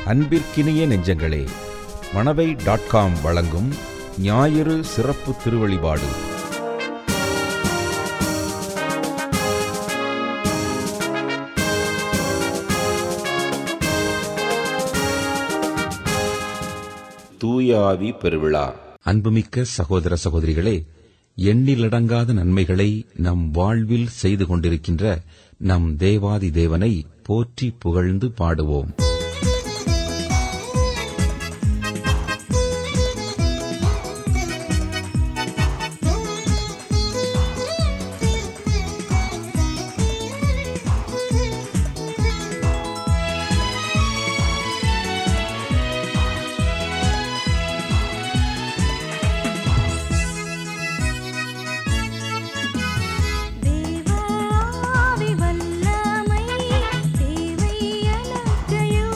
அன்பிற்கினிய நெஞ்சங்களே Manavai dot com வழங்கும் ஞாயிறு சிறப்பு திருவழிபாடு தூய ஆவி பெருவிழா அன்புமிக்க சகோதர சகோதரிகளே எண்ணிலடங்காத நன்மைகளை நம் வாழ்வில் செய்து கொண்டிருக்கின்ற நம் தேவாதி தேவனை போற்றி புகழ்ந்து பாடுவோம் தேவாவி வல்லமை தேவை எனக்கு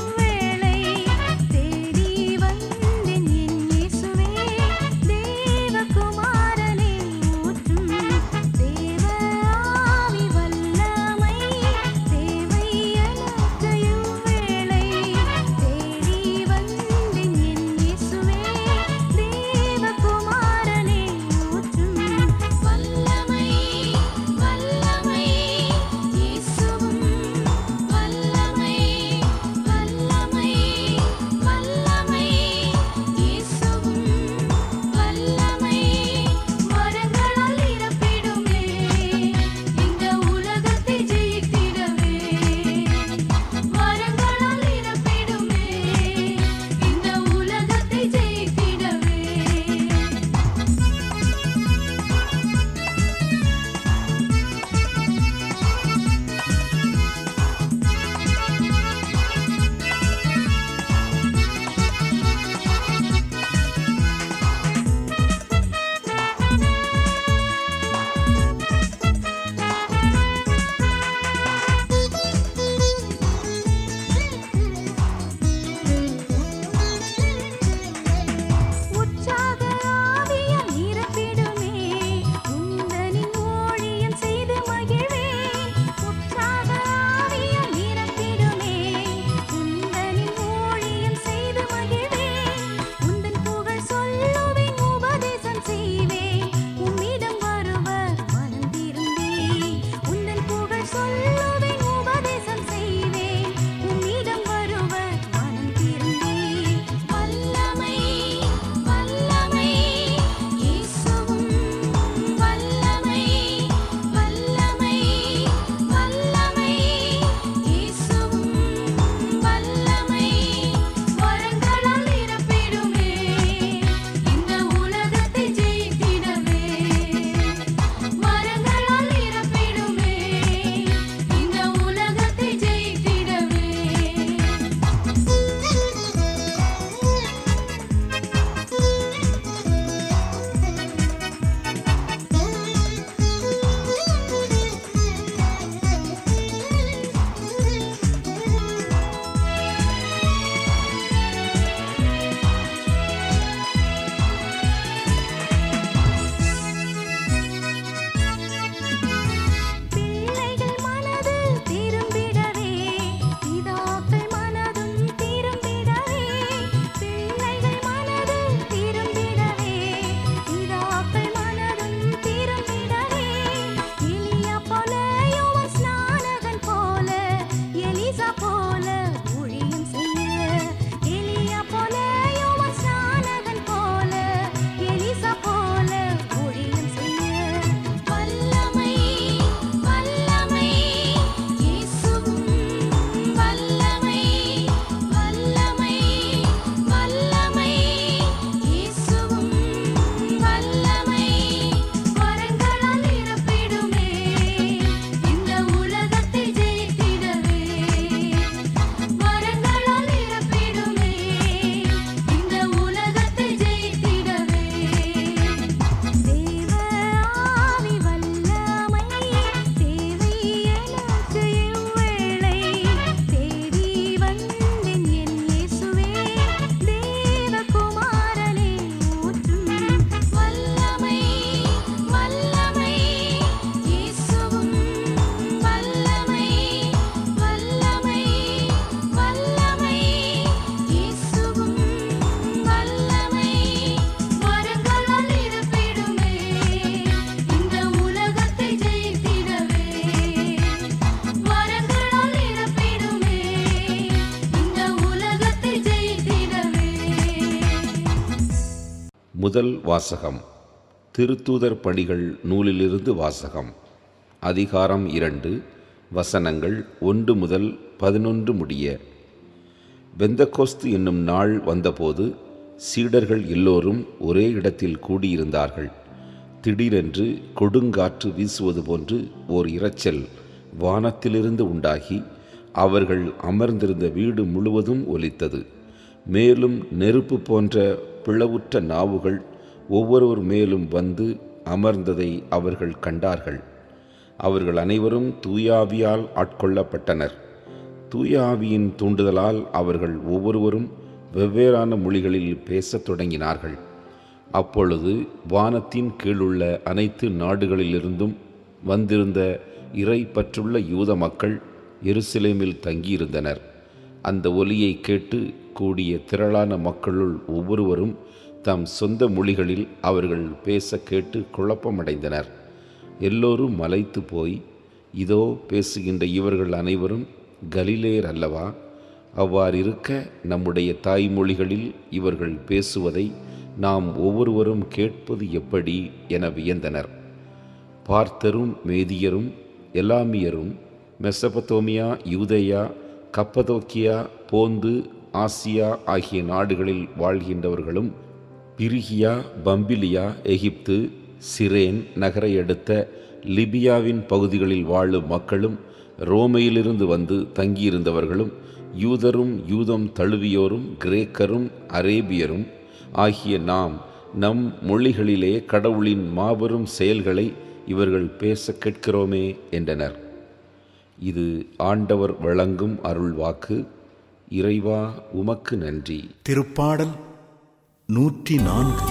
முதல் வாசகம் திருத்தூதர் பணிகள் நூலிலிருந்து வாசகம் அதிகாரம் இரண்டு வசனங்கள் ஒன்று முதல் பதினொன்று முடிய பெந்தகோஸ்து என்னும் நாள் வந்தபோது சீடர்கள் எல்லோரும் ஒரே இடத்தில் கூடியிருந்தார்கள் திடீரென்று கொடுங்காற்று வீசுவது போன்று ஓர் இரைச்சல் வானத்திலிருந்து உண்டாகி அவர்கள் அமர்ந்திருந்த வீடு முழுவதும் ஒலித்தது மேலும் நெருப்பு போன்ற பிளவுற்ற நாவுகள் ஒவ்வொருவர் மேலும் வந்து அமர்ந்ததை அவர்கள் கண்டார்கள் அவர்கள் அனைவரும் தூயாவியால் ஆட்கொள்ளப்பட்டனர் தூய ஆவியின் தூண்டுதலால் அவர்கள் ஒவ்வொருவரும் வெவ்வேறான மொழிகளில் பேசத் தொடங்கினார்கள் அப்பொழுது வானத்தின் கீழுள்ள அனைத்து நாடுகளிலிருந்தும் வந்திருந்த இறை பற்றுள்ள யூத மக்கள் எருசலேமில் தங்கியிருந்தனர் அந்த ஒலியை கேட்டு கூடிய திரளான மக்களுள் ஒவ்வொருவரும் தம் சொந்த மொழிகளில் அவர்கள் பேச கேட்டு குழப்பமடைந்தனர் எல்லோரும் மலைத்து போய் இதோ பேசுகின்ற இவர்கள் அனைவரும் கலிலேயர் அல்லவா அவ்வாறிருக்க நம்முடைய தாய்மொழிகளில் இவர்கள் பேசுவதை நாம் ஒவ்வொருவரும் கேட்பது எப்படி என வியந்தனர் பார்த்தரும் மேதியரும் எலாமியரும் மெசபத்தோமியா யூதேயா கப்பதோக்கியா போந்து ஆசியா ஆகிய நாடுகளில் வாழ்கின்றவர்களும் பிரிகியா பம்பிலியா எகிப்து சிரேன் நகரை அடுத்த லிபியாவின் பகுதிகளில் வாழும் மக்களும் ரோமையிலிருந்து வந்து தங்கியிருந்தவர்களும் யூதரும் யூதம் தழுவியோரும் கிரேக்கரும் அரேபியரும் ஆகிய நாம் நம் மொழிகளிலே கடவுளின் மாபெரும் செயல்களை இவர்கள் பேச கேட்கிறோமே என்றனர் இது ஆண்டவர் வழங்கும் அருள்வாக்கு இறைவா உமக்கு நன்றி திருப்பாடல் நூற்றி நான்கு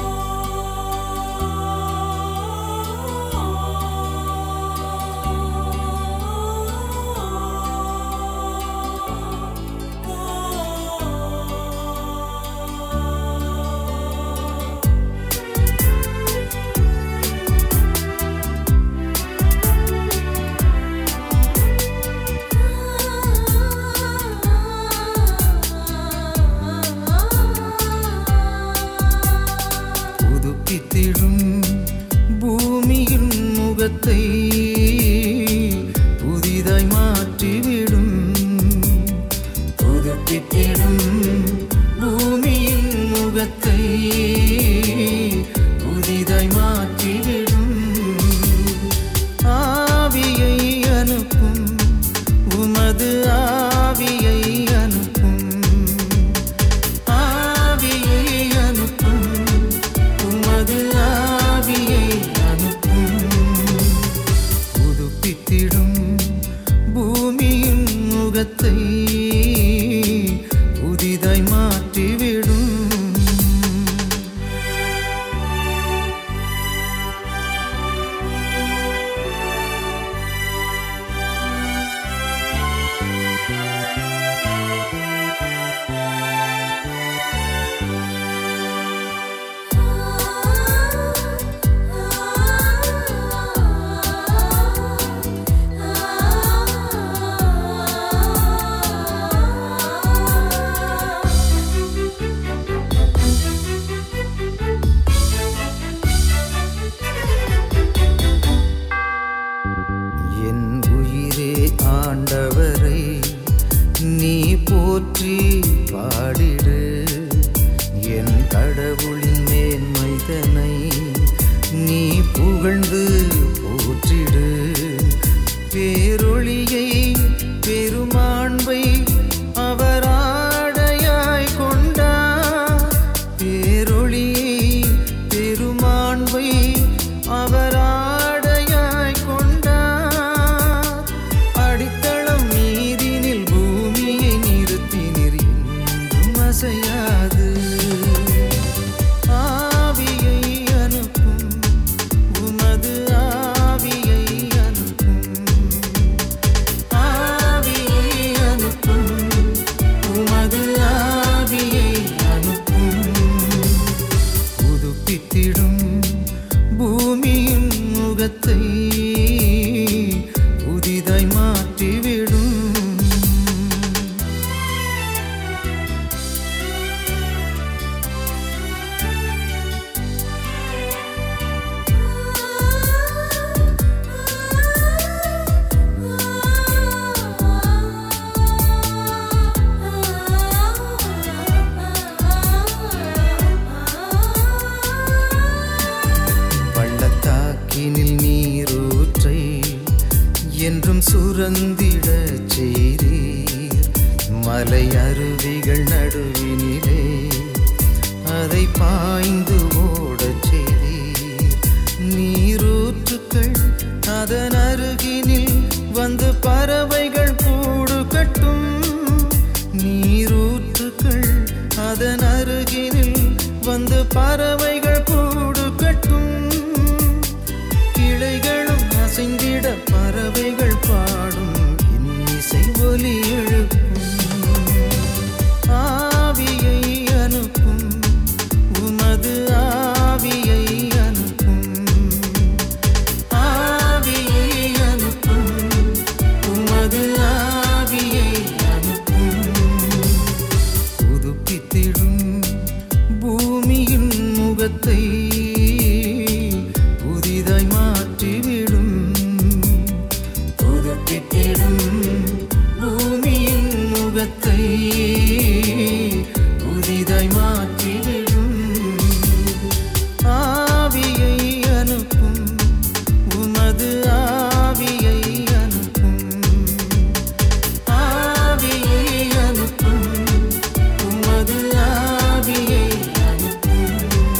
புதுப்பித்திடும் பூமியின் முகத்தை புதிதாய் மாற்றிவிடும் புதுப்பித்திடும் பூமியின் முகத்தை புதிதாய் மாற்றிவிடும் ஆவியை அனுப்பும் உமது ஆவியை அனுப்பும் ஆவியை அனுப்பும் உமது ஆவியை அனுப்பும் புதுப்பித்திடும் பூமியின் முகத்தை புதிதாய் மாற்றிவிடும் என் உயிரே ஆண்டவரை நீ போற்றி பாடிடு என் கடவுளின் மேன்மைதனை நீ புகழ்ந்து போற்றிடு பேரொளியை பெருமாண்பை அவராடையாய் கொண்டார் பேரொளியை பெருமாண்பை அவராடையாய் கொண்டார் அடித்தளம் நீரினில் பூமியை நிறுத்தினிர் என்றும் அசையாது ஆவியை அனுப்பும் உமது ஆவியை அனுப்பும் ஆவியை அனுப்பும் உமது ஆவியை அனுப்பும் புதுப்பித்திடும் பூமியின் முகத்தை புதிதாய் மாற்றிவிடும் அருகினில் நீரூற்றை என்றும் சுரந்திட செய்தீர் மலை அருவிகள் நடுவினிலே அதை பாய்ந்து ஓடச் செய்தீர் நீரூற்றுக்கள் அதன் அருகினில் வந்து பறவைகள் கூடு கட்டும் நீரூற்றுக்கள் அதன் அருகினில் வந்து பறவைகள் கூடு கட்டும் கிளைகளும் அசைந்திட பறவைகள் பாடும் இன்னிசை ஒலி எழுப்பும் ஆவியை அனுப்பும் உமது ஆவியை அனுப்பும் ஆவியை அனுப்பும் உமது ஆவியை அனுப்பும் புதுப்பித்திடும் பூமியின் முகத்தை புதிதாய் மாற்றிவிடும் புதுப்பித்திடும் பூமியின் முகத்தை புதிதாய் மாற்றிவிடும் ஆவியை அனுப்பும் உமது ஆவியை அனுப்பும் ஆவியை அனுப்பும் உமது ஆவியை அனுப்பும்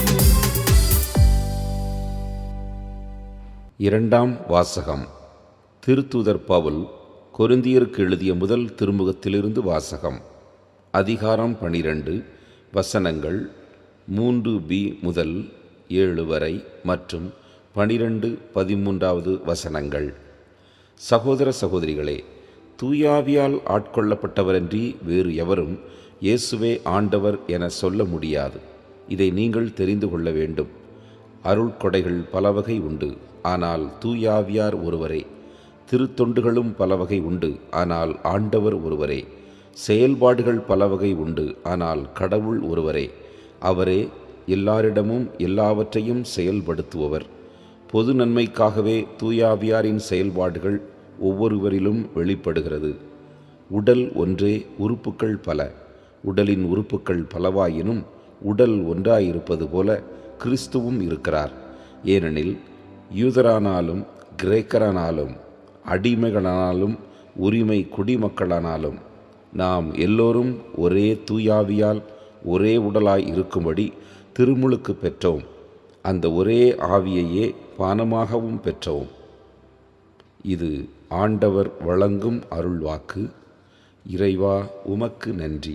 இரண்டாம் வாசகம் திருத்தூதர் பவுல் கொரிந்தியருக்கு எழுதிய முதல் திருமுகத்திலிருந்து வாசகம் அதிகாரம் பனிரெண்டு வசனங்கள் மூன்று பி முதல் ஏழு வரை மற்றும் பனிரெண்டு பதிமூன்றாவது வசனங்கள் சகோதர சகோதரிகளே தூயாவியால் ஆட்கொள்ளப்பட்டவரன்றி வேறு எவரும் இயேசுவே ஆண்டவர் என சொல்ல முடியாது இதை நீங்கள் தெரிந்து கொள்ள வேண்டும் அருள் கொடைகள் பல வகை உண்டு ஆனால் தூயாவியார் ஒருவரே திருத்தொண்டுகளும் பல வகை உண்டு ஆனால் ஆண்டவர் ஒருவரே செயல்பாடுகள் பல வகை உண்டு ஆனால் கடவுள் ஒருவரே அவரே எல்லாரிடமும் எல்லாவற்றையும் செயல்படுத்துபவர் பொது நன்மைக்காகவே தூயாவியாரின் செயல்பாடுகள் ஒவ்வொருவரிலும் வெளிப்படுகிறது உடல் ஒன்றே உறுப்புக்கள் பல உடலின் உறுப்புக்கள் பலவாயினும் உடல் ஒன்றாயிருப்பது போல கிறிஸ்துவும் இருக்கிறார் ஏனெனில் யூதரானாலும் கிரேக்கரானாலும் அடிமைகளானாலும் உரிமை குடிமக்களானாலும் நாம் எல்லோரும் ஒரே தூயாவியால் ஒரே உடலாய் இருக்கும்படி திருமுழுக்கு பெற்றோம் அந்த ஒரே ஆவியையே பானமாகவும் பெற்றோம் இது ஆண்டவர் வழங்கும் அருள்வாக்கு இறைவா உமக்கு நன்றி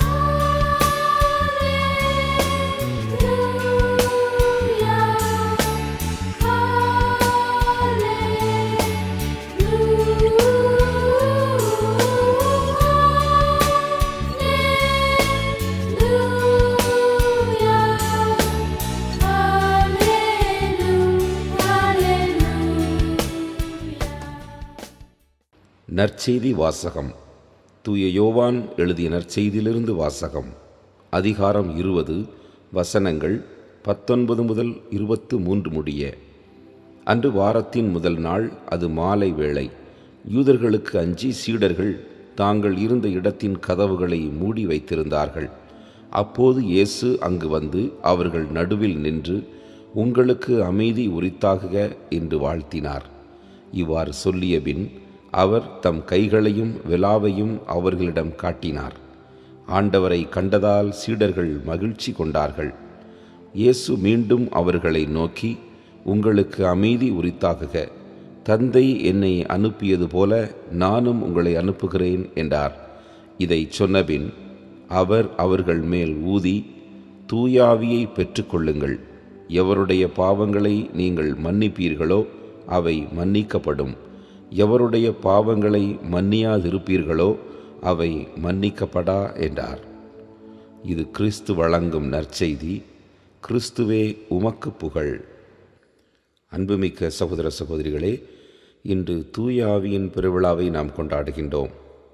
நற்செய்தி வாசகம் தூய யோவான் எழுதிய நற்செய்தியிலிருந்து வாசகம் அதிகாரம் இருபது வசனங்கள் பத்தொன்பது முதல் இருபத்து மூன்று முடிய அன்று வாரத்தின் முதல் நாள் அது மாலை வேளை யூதர்களுக்கு அஞ்சி சீடர்கள் தாங்கள் இருந்த இடத்தின் கதவுகளை மூடி வைத்திருந்தார்கள் அப்போது இயேசு அங்கு வந்து அவர்கள் நடுவில் நின்று உங்களுக்கு அமைதி உரித்தாகுக என்று வாழ்த்தினார் இவ்வாறு சொல்லியபின் அவர் தம் கைகளையும் விலாவையும் அவர்களிடம் காட்டினார் ஆண்டவரை கண்டதால் சீடர்கள் மகிழ்ச்சி கொண்டார்கள் இயேசு மீண்டும் அவர்களை நோக்கி உங்களுக்கு அமைதி உரித்தாகுக தந்தை என்னை அனுப்பியது போல நானும் உங்களை அனுப்புகிறேன் என்றார் இதை சொன்னபின் அவர் அவர்கள் மேல் ஊதி தூயாவியை பெற்றுக்கொள்ளுங்கள் எவருடைய பாவங்களை நீங்கள் மன்னிப்பீர்களோ அவை மன்னிக்கப்படும் எவருடைய பாவங்களை மன்னியாதிருப்பீர்களோ அவை மன்னிக்கப்படா என்றார் இது கிறிஸ்து வழங்கும் நற்செய்தி கிறிஸ்துவே உமக்கு புகழ் அன்புமிக்க சகோதர சகோதரிகளே இன்று தூய ஆவியின் பெருவிழாவை நாம் கொண்டாடுகின்றோம்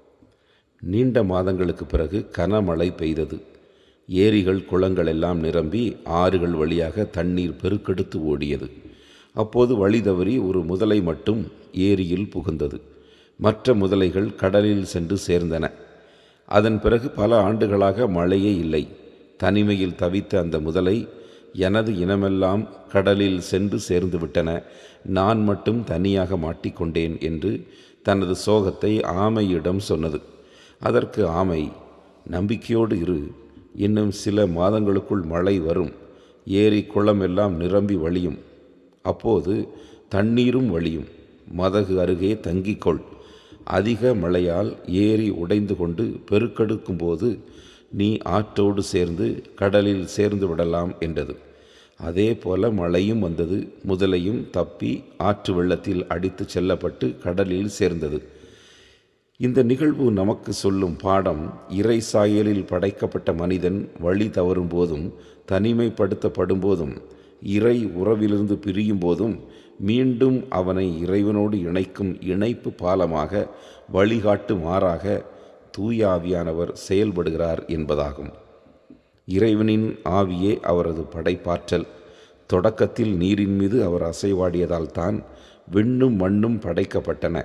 நீண்ட மாதங்களுக்கு பிறகு கனமழை பெய்தது ஏரிகள் குளங்கள் எல்லாம் நிரம்பி ஆறுகள் வழியாக தண்ணீர் பெருக்கெடுத்து ஓடியது அப்போது வழி தவறி ஒரு முதலை மட்டும் ஏரியில் புகுந்தது மற்ற முதலைகள் கடலில் சென்று சேர்ந்தன அதன் பிறகு பல ஆண்டுகளாக மழையே இல்லை தனிமையில் தவித்த அந்த முதலை எனது இனமெல்லாம் கடலில் சென்று சேர்ந்து விட்டன நான் மட்டும் தனியாக மாட்டிக்கொண்டேன் என்று தனது சோகத்தை ஆமையிடம் சொன்னது அதற்கு ஆமை நம்பிக்கையோடு இரு இன்னும் சில மாதங்களுக்குள் மழை வரும் ஏரி குளம் எல்லாம் நிரம்பி வழியும் அப்போது தண்ணீரும் வழியும் மதகு அருகே தங்கிக்கொள் அதிக மழையால் ஏரி உடைந்து கொண்டு பெருக்கெடுக்கும் போது நீ ஆற்றோடு சேர்ந்து கடலில் சேர்ந்து விடலாம் என்றது அதே போல மழையும் வந்தது முதலையும் தப்பி ஆற்று வெள்ளத்தில் அடித்து செல்லப்பட்டு கடலில் சேர்ந்தது இந்த நிகழ்வு நமக்கு சொல்லும் பாடம் இறை சாயலில் படைக்கப்பட்ட மனிதன் வழி தவறும் போதும் தனிமைப்படுத்தப்படும் போதும் இறை உறவிலிருந்து பிரியும் போதும் மீண்டும் அவனை இறைவனோடு இணைக்கும் இணைப்பு பாலமாக வழிகாட்டு மாறாக தூய ஆவியானவர் செயல்படுகிறார் என்பதாகும் இறைவனின் ஆவியே அவரது படைப்பாற்றல் தொடக்கத்தில் நீரின் மீது அவர் அசைவாடியதால் தான் விண்ணும் மண்ணும் படைக்கப்பட்டன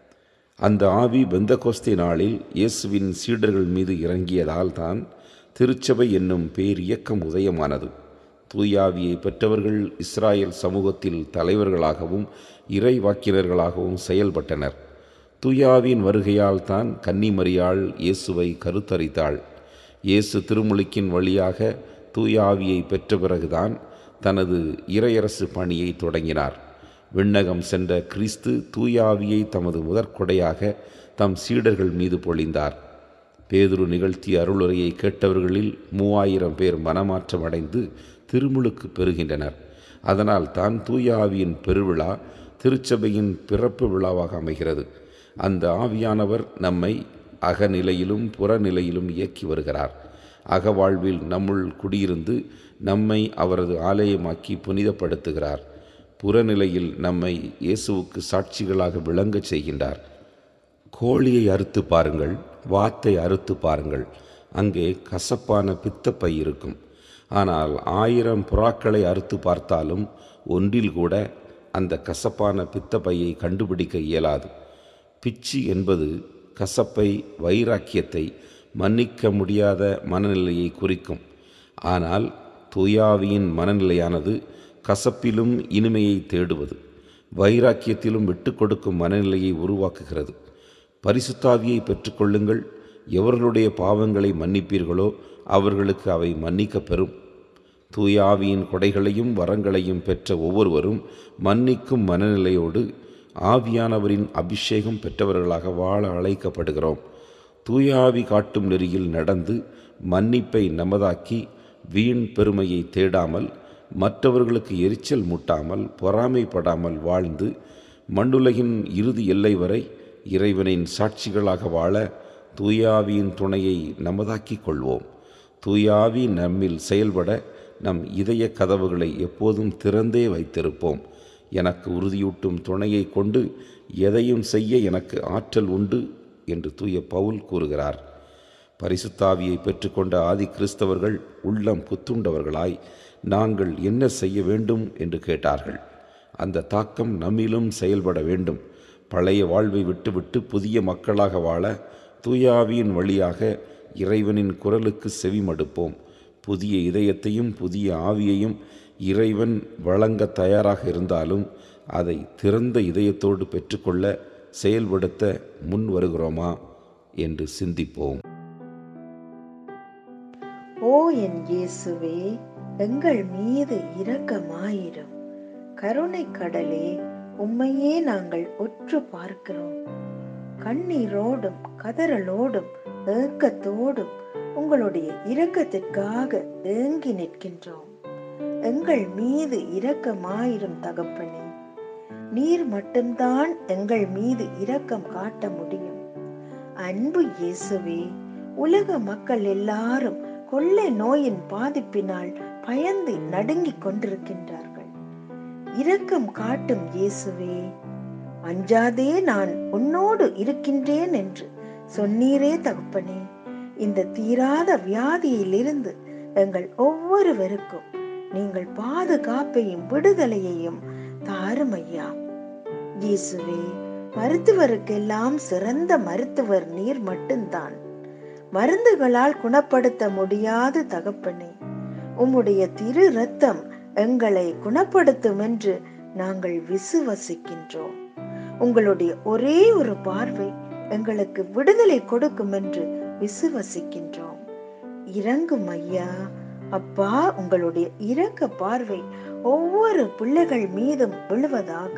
அந்த ஆவி பெந்தகோஸ்தே நாளில் இயேசுவின் சீடர்கள் மீது இறங்கியதால் தான் திருச்சபை என்னும் பேரியக்கம் உதயமானது தூயாவியை பெற்றவர்கள் இஸ்ராயல் சமூகத்தில் தலைவர்களாகவும் இறைவாக்கினர்களாகவும் செயல்பட்டனர் தூயாவின் வருகையால் தான் கன்னிமரியாள் இயேசுவை கருத்தரித்தாள் இயேசு திருமுழுக்கின் வழியாக தூயாவியை பெற்ற பிறகுதான் தனது இறையரசு பணியை தொடங்கினார் விண்ணகம் சென்ற கிறிஸ்து தூயாவியை தமது முதற்கொடையாக தம் சீடர்கள் மீது பொழிந்தார் பேதுரு நிகழ்த்திய அருளுரையை கேட்டவர்களில் மூவாயிரம் பேர் மனமாற்றம் அடைந்து திருமுழுக்கு பெறுகின்றனர் அதனால் தான் தூயாவியின் பெருவிழா திருச்சபையின் பிறப்பு விழாவாக அமைகிறது அந்த ஆவியானவர் நம்மை அகநிலையிலும் புறநிலையிலும் இயக்கி வருகிறார் அகவாழ்வில் நம்முள் குடியிருந்து நம்மை அவரது ஆலயமாக்கி புனிதப்படுத்துகிறார் புறநிலையில் நம்மை இயேசுவுக்கு சாட்சிகளாக விளங்கச் செய்கின்றார் கோழியை அறுத்து பாருங்கள் வாத்தை அறுத்து பாருங்கள் அங்கே கசப்பான பித்தப்பை இருக்கும் ஆனால் ஆயிரம் புறாக்களை அறுத்து பார்த்தாலும் ஒன்றில் கூட அந்த கசப்பான பித்தப்பையை கண்டுபிடிக்க இயலாது பிச்சி என்பது கசப்பை வைராக்கியத்தை மன்னிக்க முடியாத மனநிலையை குறிக்கும் ஆனால் தூயாவியின் மனநிலையானது கசப்பிலும் இனிமையை தேடுவது வைராக்கியத்திலும் விட்டு கொடுக்கும் மனநிலையை உருவாக்குகிறது பரிசுத்தாவியை பெற்றுக்கொள்ளுங்கள் எவர்களுடைய பாவங்களை மன்னிப்பீர்களோ அவர்களுக்கு அவை மன்னிக்க பெறும் தூயாவியின் கொடைகளையும் வரங்களையும் பெற்ற ஒவ்வொருவரும் மன்னிக்கும் மனநிலையோடு ஆவியானவரின் அபிஷேகம் பெற்றவர்களாக வாழ அழைக்கப்படுகிறோம் தூயாவி காட்டும் நெறியில் நடந்து மன்னிப்பை நமதாக்கி வீண் பெருமையை தேடாமல் மற்றவர்களுக்கு எரிச்சல் மூட்டாமல் பொறாமைப்படாமல் வாழ்ந்து மண்ணுலகின் இறுதி எல்லை வரை இறைவனின் சாட்சிகளாக வாழ தூயாவியின் துணையை நமதாக்கிக் கொள்வோம் தூயாவி நம்மில் செயல்பட நம் இதய கதவுகளை எப்போதும் திறந்தே வைத்திருப்போம் எனக்கு உறுதியூட்டும் துணையை கொண்டு எதையும் செய்ய எனக்கு ஆற்றல் உண்டு என்று தூய பவுல் கூறுகிறார் பரிசுத்தாவியை பெற்றுக்கொண்ட ஆதி கிறிஸ்தவர்கள் உள்ளம் புத்துண்டவர்களாய் நாங்கள் என்ன செய்ய வேண்டும் என்று கேட்டார்கள் அந்த தாக்கம் நம்மிலும் செயல்பட வேண்டும் பழைய வாழ்வை விட்டுவிட்டு புதிய மக்களாக வாழ தூயாவியின் வழியாக இறைவனின் குரலுக்கு செவிமடுப்போம் புதிய இதயத்தையும் புதிய ஆவியையும் இறைவன் வழங்க தயாராக இருந்தாலும் அதை திறந்த இதயத்தோடு பெற்றுக்கொள்ள செயல்படுத்த முன் வருகிறோமா என்று சிந்திப்போம் ஓ என் இயேசுவே எங்கள் மீது இரக்கமாயிரும் கருணை கடலே உம்மையே நாங்கள் ஒற்று பார்க்கிறோம் கண்ணீரோடும் கதறலோடும் ஏக்கத்தோடும் உங்களுடைய இரக்கத்திற்காக ஏங்கி நிற்கின்றோம் எங்கள் மீது இரக்கமாயிரும் தகப்பனே நீர் மட்டும்தான் எங்கள் மீது இரக்கம் காட்ட முடியும் அன்பு இயேசுவே உலக மக்கள் எல்லாரும் கொள்ளை நோயின் பாதிப்பினால் பயந்து நடுங்கிக் கொண்டிருக்கின்றார்கள் இரக்கம் காட்டும் இயேசுவே அஞ்சாதே நான் உன்னோடு இருக்கின்றேன் என்று சொன்னீரே தகப்பனே இந்த தீராத வியாதியிலிருந்து எங்கள் ஒவ்வொருவருக்கும் நீங்கள் பாதுகாப்பையும் விடுதலையையும் தாரும் ஐயா இயேசுவே மருத்துவருக்கெல்லாம் சிறந்த மருத்துவர் நீர் மட்டும்தான் மருந்துகளால் குணப்படுத்த முடியாத தகப்பனே உம்முடைய திரு ரத்தம் எங்களை குணப்படுத்தும் என்று நாங்கள் விசுவசிக்கின்றோம் உங்களுடைய ஒரே ஒரு பார்வை எங்களுக்கு விடுதலை கொடுக்கும் என்று விசுவசிக்கின்றோம் இறங்கும் ஐயா அப்பா உங்களுடைய இரக்க பார்வை ஒவ்வொரு பிள்ளைகள் மீதும் விழுவதாக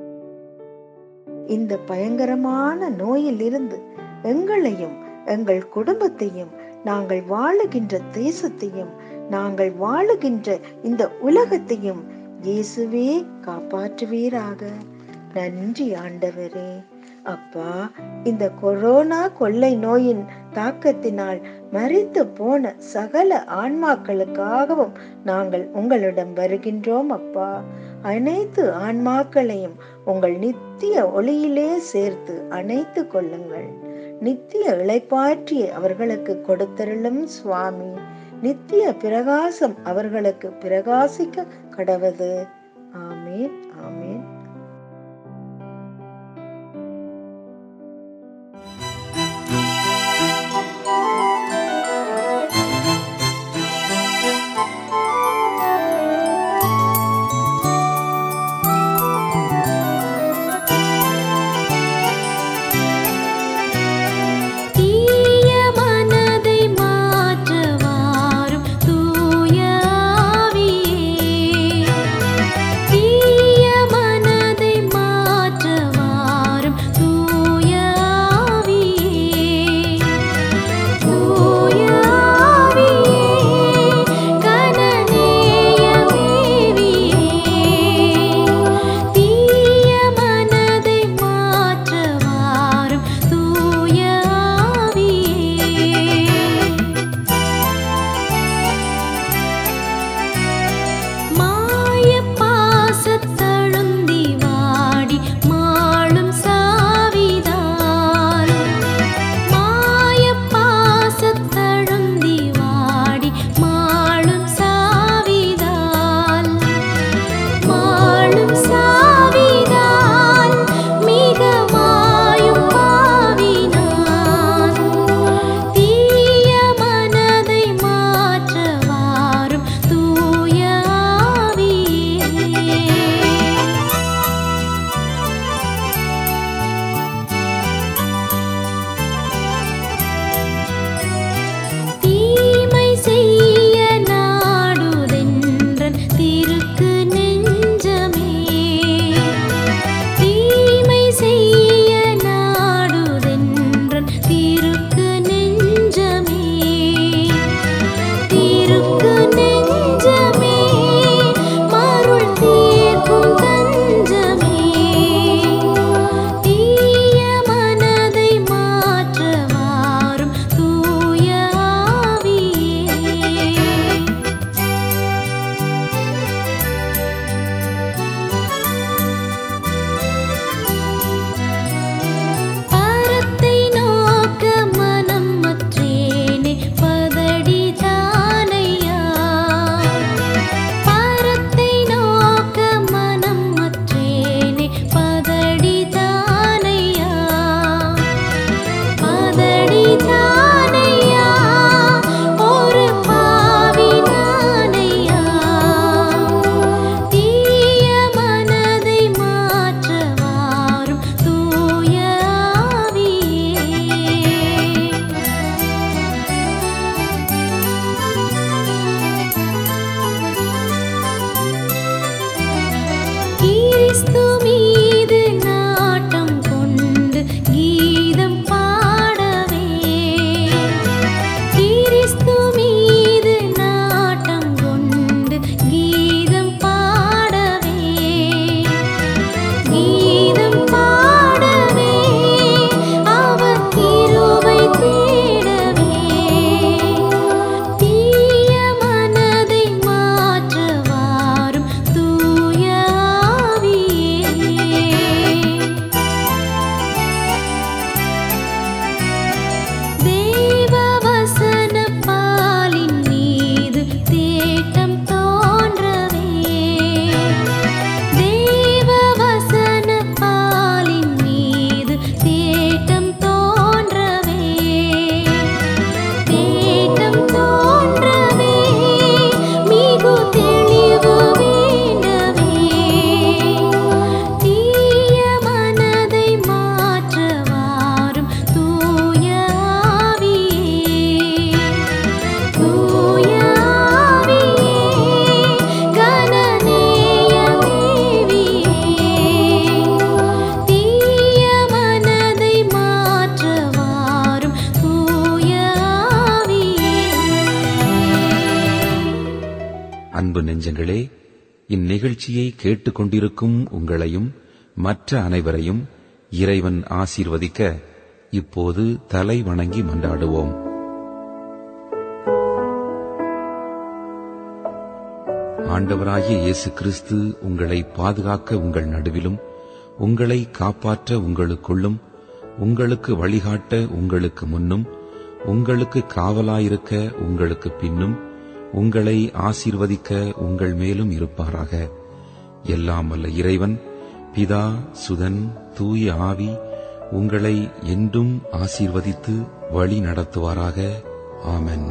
இந்த பயங்கரமான நோயிலிருந்து எங்களையும் எங்கள் குடும்பத்தையும் நாங்கள் வாழுகின்ற தேசத்தையும் நாங்கள் வாழுகின்ற இந்த உலகத்தையும் இயேசுவே காப்பாற்றுவீராக நன்றி ஆண்டவரே அப்பா இந்த கொரோனா கொள்ளை நோயின் தாக்கத்தினால் மரித்து போன சகல ஆன்மாக்களுக்காகவும் நாங்கள் உங்களிடம் வருகின்றோம் அப்பா அனைத்து ஆன்மாக்களையும் உங்கள் நித்திய ஒளியிலே சேர்த்து அணைத்து கொள்ளுங்கள் நித்திய இளைப்பாற்றி அவர்களுக்கு கொடுத்தருளும் சுவாமி நித்திய பிரகாசம் அவர்களுக்கு பிரகாசிக்க கடவது ஆமேன் ஆமேன் தீய மனதை மாற்றவாரும் தூய ஆவியே தீய மன இந்நிகழ்ச்சியை கேட்டுக்கொண்டிருக்கும் உங்களையும் மற்ற அனைவரையும் இறைவன் ஆசீர்வதிக்க இப்போது தலை வணங்கி மன்றாடுவோம் ஆண்டவராகிய இயேசு கிறிஸ்து உங்களை பாதுகாக்க உங்கள் நடுவிலும் உங்களை காப்பாற்ற உங்களுக்குள்ளும் உங்களுக்கு வழிகாட்ட உங்களுக்கு முன்னும் உங்களுக்கு காவலாயிருக்க உங்களுக்கு பின்னும் உங்களை ஆசீர்வதிக்க உங்கள் மேலும் இருப்பாராக எல்லாம் வல்ல இறைவன் பிதா சுதன் தூய ஆவி உங்களை என்றும் ஆசீர்வதித்து வழி நடத்துவாராக ஆமென்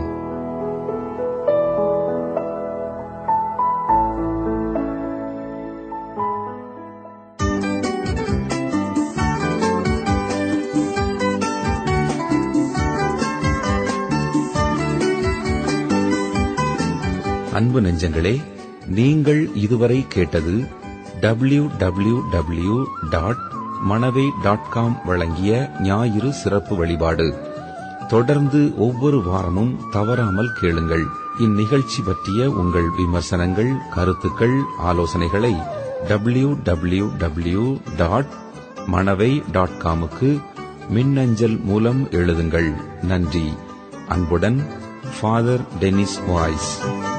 அன்பு நெஞ்சங்களே நீங்கள் இதுவரை கேட்டது W W W dot Manavai dot com வழங்கிய ஞாயிறு சிறப்பு வழிபாடு தொடர்ந்து ஒவ்வொரு வாரமும் தவறாமல் கேளுங்கள் இந்நிகழ்ச்சி பற்றிய உங்கள் விமர்சனங்கள் கருத்துக்கள் ஆலோசனைகளை W W W dot Manavai dot காமுக்கு மின்னஞ்சல் மூலம் எழுதுங்கள் நன்றி அன்புடன் ஃபாதர் டெனிஸ் வாய்ஸ்